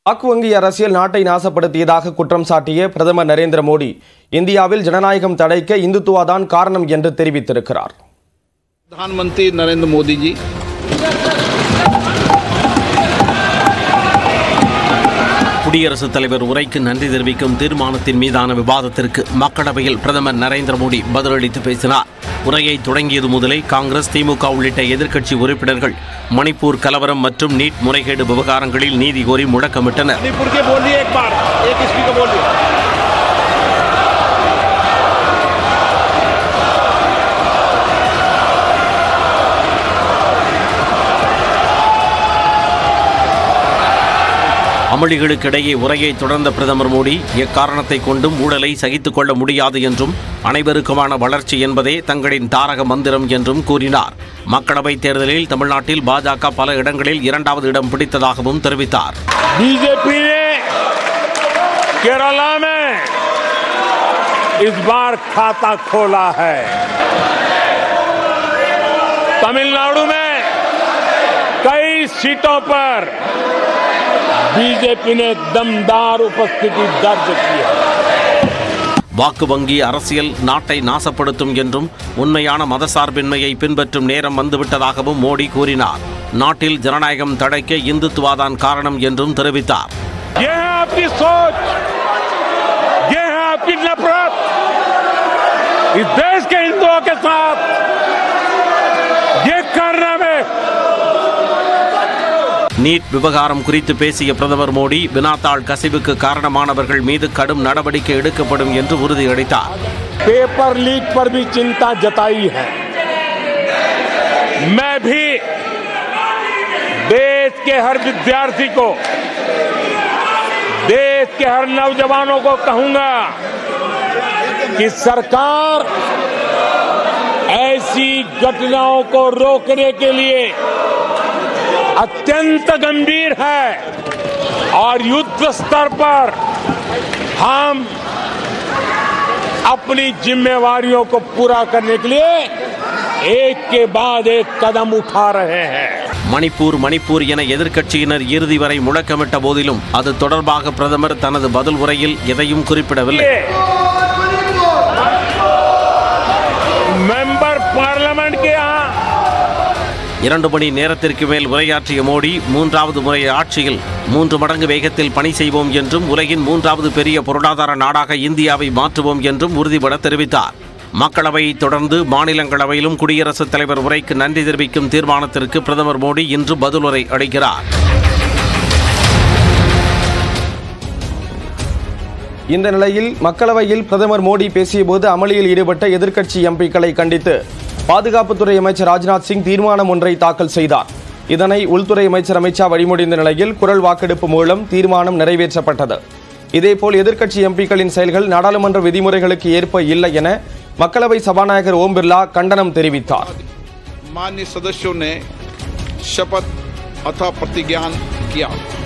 வாக்கு வங்கி அரசியல் நாட்டை நாசப்படுத்தியதாக குற்றம் சாட்டிய பிரதமர் நரேந்திர மோடி இந்தியாவில் ஜனநாயகம் தடைக்க இந்துத்துவா தான் காரணம் என்று தெரிவித்திருக்கிறார் प्रधानमंत्री नरेंद्र मोदी जी குடியரசுத் தலைவர் உரைக்கு நன்றி தெரிவிக்கும் தீர்மானத்தின் மீதான விவாதத்திற்கு மக்களவையில் பிரதமர் நரேந்திர மோடி பதிலளித்து பேசினார் உரையை தொடங்கியது முதலே காங்கிரஸ் திமுக உள்ளிட்ட எதிர்க்கட்சி உறுப்பினர்கள் மணிப்பூர் கலவரம் மற்றும் நீட் முறைகேடு விவகாரங்களில் நீதி கோரி முழக்கமிட்டனர் मणिपुर के बोलिए एक बार एक स्पीकर बोलिए அமளிகளுக்கிடையே உரையை தொடர்ந்த பிரதமர் மோடி எக்காரணத்தை கொண்டும் ஊழலை சகித்துக் கொள்ள முடியாது என்றும் அனைவருக்குமான வளர்ச்சி என்பதே தங்களின் தாரக மந்திரம் என்றும் கூறினார் மக்களவைத் தேர்தலில் தமிழ்நாட்டில் பாஜக பல இடங்களில் இரண்டாவது இடம் பிடித்ததாகவும் தெரிவித்தார் बीजेपी ने केरला में इस बार खाता खोला है तमिलनाडु में कई सीटों पर बीजेपी ने दमदार उपस्थिति दर्ज की है வாக்கு வங்கி அரசியல் நாட்டை நாசப்படுத்தும் என்றும் உண்மையான மதசார்பின்மையை பின்பற்றும் நேரம் வந்துவிட்டதாகவும் மோடி கூறினார் நாட்டில் ஜனநாயகம் தடைக்க இந்துத்துவாதான் காரணம் என்றும் தெரிவித்தார் ये है आपकी सोच ये है आपकी नफरत इस देश के हिंदुओं के साथ ये करने में நீட் விவகாரம் குறித்து பேசிய பிரதமர் மோடி வினாத்தாள் கசிவுக்கு காரணமானவர்கள் மீது கடும் நடவடிக்கை எடுக்கப்படும் என்று உறுதியளித்தார் पेपर लीक पर भी चिंता जताई है मैं भी देश के हर विद्यार्थी को देश के हर नौजवानों को कहूंगा कि सरकार ऐसी घटनाओं को रोकने के लिए अत्यंत गंभीर है और युद्ध स्तर पर हम अपनी जिम्मेवारियों को पूरा करने के लिए एक के बाद एक कदम उठा रहे हैं மணிப்பூர் மணிப்பூர் என எதிர்க்கட்சியினர் இறுதி வரை முழக்கமிட்ட போதிலும் அது தொடர்பாக பிரதமர் தனது பதில் உரையில் எதையும் குறிப்பிடவில்லை मेंबर पार्लियामेंट के यहाँ இரண்டு மணி நேரத்திற்கு மேல் உரையாற்றிய மோடி மூன்றாவது முறை ஆட்சியில் மூன்று மடங்கு வேகத்தில் பணி செய்வோம் என்றும் உலகின் மூன்றாவது பெரிய பொருளாதார நாடாக இந்தியாவை மாற்றுவோம் என்றும் உறுதிபட தெரிவித்தார் மக்களவையை தொடர்ந்து மாநிலங்களவையிலும் குடியரசுத் தலைவர் உரைக்கு நன்றி தெரிவிக்கும் தீர்மானத்திற்கு பிரதமர் மோடி இன்று பதிலுரை அளிக்கிறார் இந்த நிலையில் மக்களவையில் பிரதமர் மோடி பேசியபோது அமளியில் ஈடுபட்ட எதிர்க்கட்சி எம்பிக்களை கண்டித்து பாதுகாப்புத்துறை அமைச்சர் ராஜ்நாத் சிங் தீர்மானம் ஒன்றை தாக்கல் செய்தார் இதனை உள்துறை அமைச்சர் அமித்ஷா வழிமொழிந்த நிலையில் குரல் வாக்கெடுப்பு மூலம் தீர்மானம் நிறைவேற்றப்பட்டது இதேபோல் எதிர்க்கட்சி எம்பிக்களின் செயல்கள் நாடாளுமன்ற விதிமுறைகளுக்கு ஏற்ப இல்லை என மக்களவை சபாநாயகர் ஓம் பிர்லா கண்டனம் தெரிவித்தார் मान्य सदस्यों ने शपथ अथवा प्रतिज्ञान किया